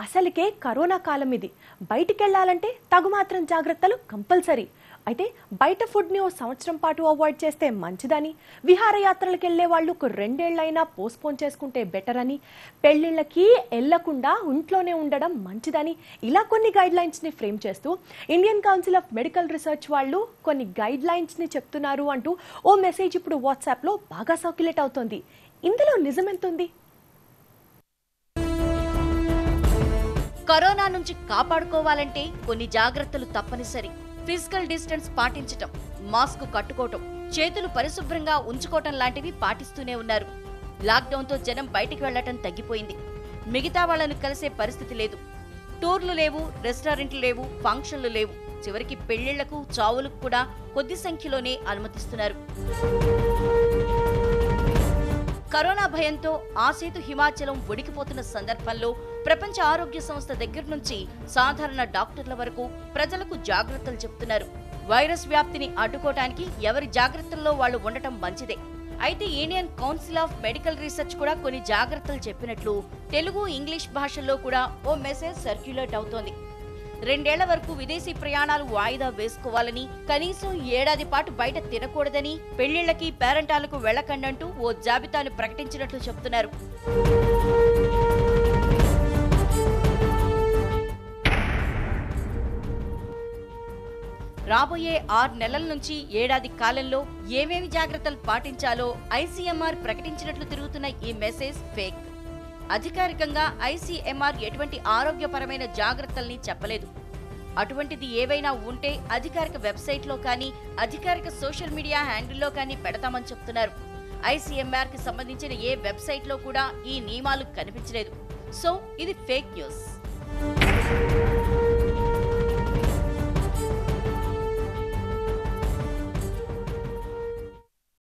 అసలుకే కరోనా కాలం ఇది బయటికెళ్లాలంటే తగు మాత్రం జాగ్రత్తలు కంపల్సరీ అయితే బయట ఫుడ్ని ఓ సంవత్సరం పాటు అవాయిడ్ చేస్తే మంచిదని విహారయాత్రలకు వెళ్లే వాళ్ళు ఒక రెండేళ్లైనా పోస్ట్పోన్ చేసుకుంటే బెటర్ అని పెళ్లిళ్ళకి వెళ్లకుండా ఇంట్లోనే ఉండడం మంచిదని ఇలా కొన్ని గైడ్ లైన్స్ ని ఫ్రేమ్ చేస్తూ Indian council of medical research వాళ్ళు కొన్ని గైడ్ లైన్స్ ని చెప్తున్నారు అంటూ ఓ మెసేజ్ ఇప్పుడు వాట్సాప్ లో బాగా సర్క్యులేట్ అవుతోంది ఇందులో నిజమెంతుంది కరోనా నుంచి కాపాడుకోవాలంటే కొన్ని జాగ్రత్తలు తప్పనిసరి ఫిజికల్ డిస్టెన్స్ పాటించటం మాస్క్ కట్టుకోవటం చేతులు పరిశుభ్రంగా ఉంచుకోవటం లాంటివి పాటిస్తూనే ఉన్నారు లాక్డౌన్తో జనం బయటికి వెళ్లటం తగ్గిపోయింది మిగతా వాళ్లను కలిసే పరిస్థితి లేదు టూర్లు లేవు రెస్టారెంట్లు లేవు ఫంక్షన్లు లేవు చివరికి పెళ్లిళ్లకు చావులకు కూడా కొద్ది సంఖ్యలోనే అనుమతిస్తున్నారు కరోనా భయంతో ఆ సేతు హిమాచలం ఉడికిపోతున్న సందర్భంలో ప్రపంచ ఆరోగ్య సంస్థ దగ్గర నుంచి సాధారణ డాక్టర్ల వరకు ప్రజలకు జాగ్రత్తలు చెప్తున్నారు వైరస్ వ్యాప్తిని అడ్డుకోవటానికి ఎవరి జాగ్రత్తల్లో వాళ్ళు ఉండటం మంచిదే అయితే Indian council of medical research కూడా కొన్ని జాగ్రత్తలు చెప్పినట్లు తెలుగు ఇంగ్లీష్ భాషల్లో కూడా ఓ మెసేజ్ సర్క్యులేట్ అవుతోంది రెండేళ్ల వరకు విదేశీ ప్రయాణాలు వాయిదా వేసుకోవాలని కనీసం ఏడాది పాటు బయట తినకూడదని పెళ్లిళ్లకి పేరంటాలకు వెళ్లకండంటూ ఓ జాబితాను ప్రకటించినట్లు చెప్తున్నారు రాబోయే ఆరు నెలల నుంచి ఏడాది కాలంలో ఏమేమి జాగ్రత్తలు పాటించాలో ఐసీఎంఆర్ ప్రకటించినట్లు తిరుగుతున్న ఈ మెసేజ్ ఫేక్ అధికారికంగా ఐసీఎంఆర్ ఎటువంటి ఆరోగ్యపరమైన జాగ్రత్తల్ని చెప్పలేదు అటువంటిది ఏవైనా ఉంటే అధికారిక వెబ్సైట్లో కానీ అధికారిక సోషల్ మీడియా హ్యాండిల్లో కానీ పెడతామని చెప్తున్నారు ఐసీఎంఆర్ కి సంబంధించిన ఏ వెబ్సైట్లో కూడా ఈ నియమాలు కనిపించలేదు సో ఇది ఫేక్ న్యూస్